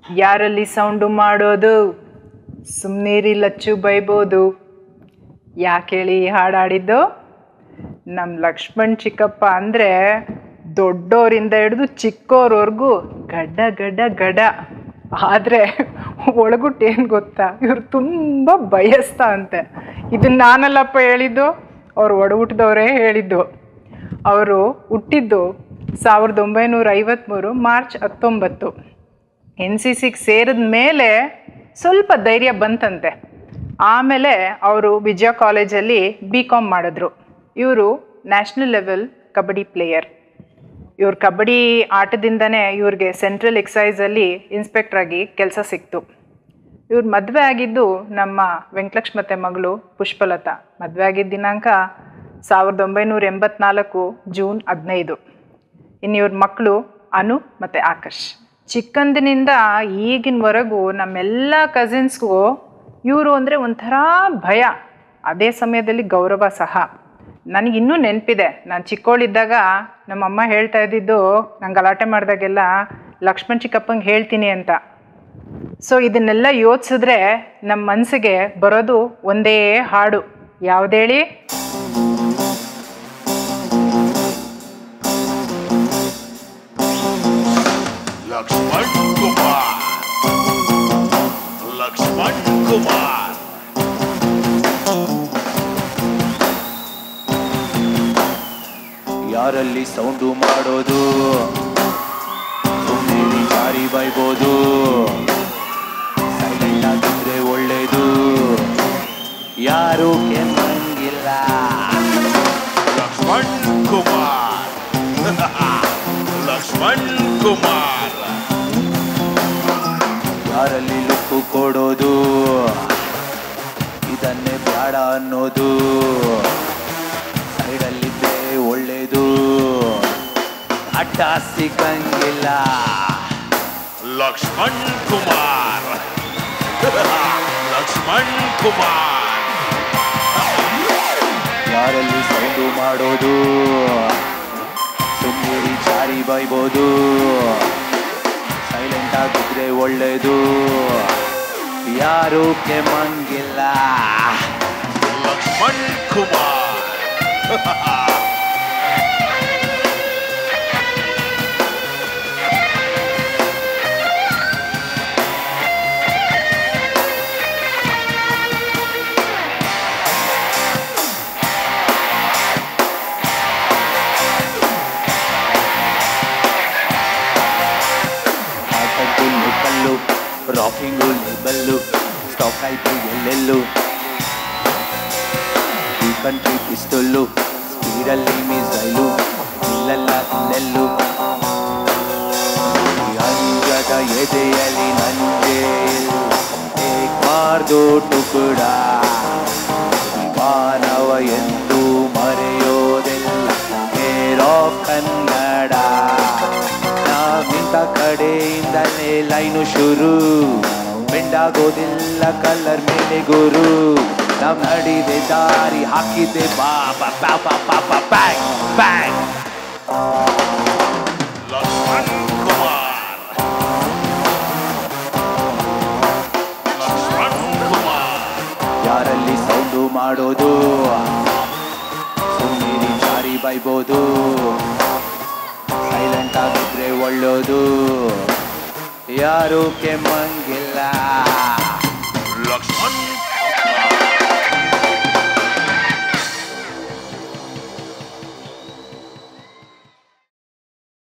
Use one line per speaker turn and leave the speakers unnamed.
ಯಾರಲ್ಲಿ ಸೌಂಡು ಮಾಡೋದು ಸುಮ್ಮನಿರಿ ಲಚ್ಚು ಬೈಬೋದು ಯಾಕೇಳಿ ಈ ಹಾಡು ಹಾಡಿದ್ದು ನಮ್ಮ ಲಕ್ಷ್ಮಣ್ ಚಿಕ್ಕಪ್ಪ ಅಂದರೆ ದೊಡ್ಡೋರಿಂದ ಹಿಡಿದು ಚಿಕ್ಕೋರ್ವರೆಗೂ ಗಡ್ಡ ಗಡ್ಡ ಗಡ ಆದರೆ ಒಳಗುಟ್ಟು ಏನು ಗೊತ್ತಾ ಇವ್ರು ತುಂಬ ಬಯಸ್ತಾ ಅಂತೆ ಇದನ್ನ ನಾನಲ್ಲಪ್ಪ ಹೇಳಿದ್ದು ಅವ್ರು ಒಡ ಹುಟ್ಟಿದವರೇ ಹೇಳಿದ್ದು ಅವರು ಹುಟ್ಟಿದ್ದು ಸಾವಿರದ ಒಂಬೈನೂರ ಐವತ್ತ್ಮೂರು ಮಾರ್ಚ್ ಹತ್ತೊಂಬತ್ತು ಎನ್ ಸಿ ಸಿಗೆ ಸೇರಿದ ಮೇಲೆ ಸ್ವಲ್ಪ ಧೈರ್ಯ ಬಂತಂತೆ ಆಮೇಲೆ ಅವರು ವಿಜಯ ಕಾಲೇಜಲ್ಲಿ ಬಿ ಕಾಮ್ ಮಾಡಿದ್ರು ಇವರು ನ್ಯಾಷನಲ್ ಲೆವೆಲ್ ಕಬಡ್ಡಿ ಪ್ಲೇಯರ್ ಇವ್ರ ಕಬಡ್ಡಿ ಆಟದಿಂದನೇ ಇವ್ರಿಗೆ ಸೆಂಟ್ರಲ್ ಎಕ್ಸೈಸಲ್ಲಿ ಇನ್ಸ್ಪೆಕ್ಟ್ರಾಗಿ ಕೆಲಸ ಸಿಕ್ತು ಇವ್ರು ಮದುವೆ ಆಗಿದ್ದು ನಮ್ಮ ವೆಂಕಟಲಕ್ಷ್ಮತೆ ಮಗಳು ಪುಷ್ಪಲತಾ ಮದುವೆ ಆಗಿದ್ದ ದಿನಾಂಕ ಸಾವಿರದ ಒಂಬೈನೂರ ಎಂಬತ್ನಾಲ್ಕು ಜೂನ್ ಹದಿನೈದು ಇನ್ನು ಇವ್ರ ಮಕ್ಕಳು ಅನು ಮತ್ತು ಆಕಾಶ್ ಚಿಕ್ಕಂದಿನಿಂದ ಈಗಿನವರೆಗೂ ನಮ್ಮೆಲ್ಲ ಕಸಿನ್ಸ್ಗೂ ಇವರು ಅಂದರೆ ಒಂಥರ ಭಯ ಅದೇ ಸಮಯದಲ್ಲಿ ಗೌರವ ಸಹ ನನಗಿನ್ನೂ ನೆನಪಿದೆ ನಾನು ಚಿಕ್ಕವಳಿದ್ದಾಗ ನಮ್ಮಮ್ಮ ಹೇಳ್ತಾ ಇದ್ದಿದ್ದು ನಂಗೆ ಗಲಾಟೆ ಮಾಡಿದಾಗೆಲ್ಲ ಲಕ್ಷ್ಮಣ್ ಚಿಕ್ಕಪ್ಪಂಗೆ ಹೇಳ್ತೀನಿ ಅಂತ ಸೊ ಇದನ್ನೆಲ್ಲ ಯೋಚಿಸಿದ್ರೆ ನಮ್ಮ ಮನಸ್ಸಿಗೆ ಬರೋದು ಒಂದೇ ಹಾಡು ಯಾವುದೇಳಿ
लक्ष्मण कुमार लक्ष्मण कुमार
ಯಾರಲ್ಲಿ ಸೌಂಡು ಮಾಡೋದು ಸುಮ್ಮನೆ ಜಾರಿ ಬೈಬೋದು ಸೈಲೆಂಟ್ ಆಗಿದ್ರೆ ಒಳ್ಳೇದು ಯಾರು ಕೆಮ್ಮಂಗಿಲ್ಲ
लक्ष्मण कुमार लक्ष्मण कुमार
ಯಾರಲ್ಲಿ ಲುಕ್ಕು ಕೊಡೋದು ಇದನ್ನೇ ಬೇಡ ಅನ್ನೋದು ಸೈಡಲ್ಲಿದ್ದೆ ಒಳ್ಳೇದು ಅಡ್ಡ ಸಿಕ್ಕಂಗಿಲ್ಲ
लक्ष्मण कुमार लक्ष्मण कुमार
ಯಾರಲ್ಲಿ ಸೌಂಡು ಮಾಡೋದು ಸುಮ್ಮನೆ ಜಾರಿ ಬೈಬೋದು ಸೈಲೆಂಟ್ ಆಗಿದ್ರೆ ಒಳ್ಳೇದು ಯಾರು ಕೆಮ್ಮಂಗಿಲ್ಲ
लक्ष्मण कुमार
ಆಟದ್ದು ಲೆಕ್ಕಲ್ಲು ರಾಕಿಂಗು ಲೆಬಲ್ಲು ಸ್ಟಾಕ್ ಆಯ್ತು ಎಲ್ಲೆಲ್ಲು ಈ ಕಂಟ್ರಿ ಪಿಸ್ತೊಲ್ಲು ಸ್ಪೀಡಲ್ಲಿ ಮಿಸೈಲು ಇಲ್ಲೆಲ್ಲ ಇಲ್ಲೆಲ್ಲು ಈ ಅಂಜದ ಎದೆಯಲ್ಲಿ ನಂಜೆ ಏಕ್ಬಾರ್ದು ಟುಕುಡ ಈ ಮಾನವ ಎಂದು ಮರೆಯೋದೆಲ್ಲ ಹೇರೋ ಕನ್ನಡ ನಾವಿಂತ ಕಡೆಯಿಂದಲೇ ಲೈನು ಶುರು ಬೆಂಡಾಗೋದಿಲ್ಲ ಕಲ್ಲರ್ ಮೇಲೆ ಗುರು ನಾವ್ ನಡಿದೆ ದಾರಿ ಹಾಕಿದೆ ಬಾಬಾ ಬಾಬಾ ಬಾಬಾ ಬ್ಯಾಂಗ್ ಬ್ಯಾಂಗ್
लक्ष्मण कुमार लक्ष्मण कुमार
ಯಾರಲ್ಲಿ ಸೌಂಡು ಮಾಡೋದು ಸುಮ್ಮನೆ ಜಾರಿ ಬೈಬೋದು ಸೈಲೆಂಟ್ ಆಗಿದ್ರೆ ಒಳ್ಳೋದು ಯಾರು ಕೆಮ್ಮಂಗಿಲ್ಲ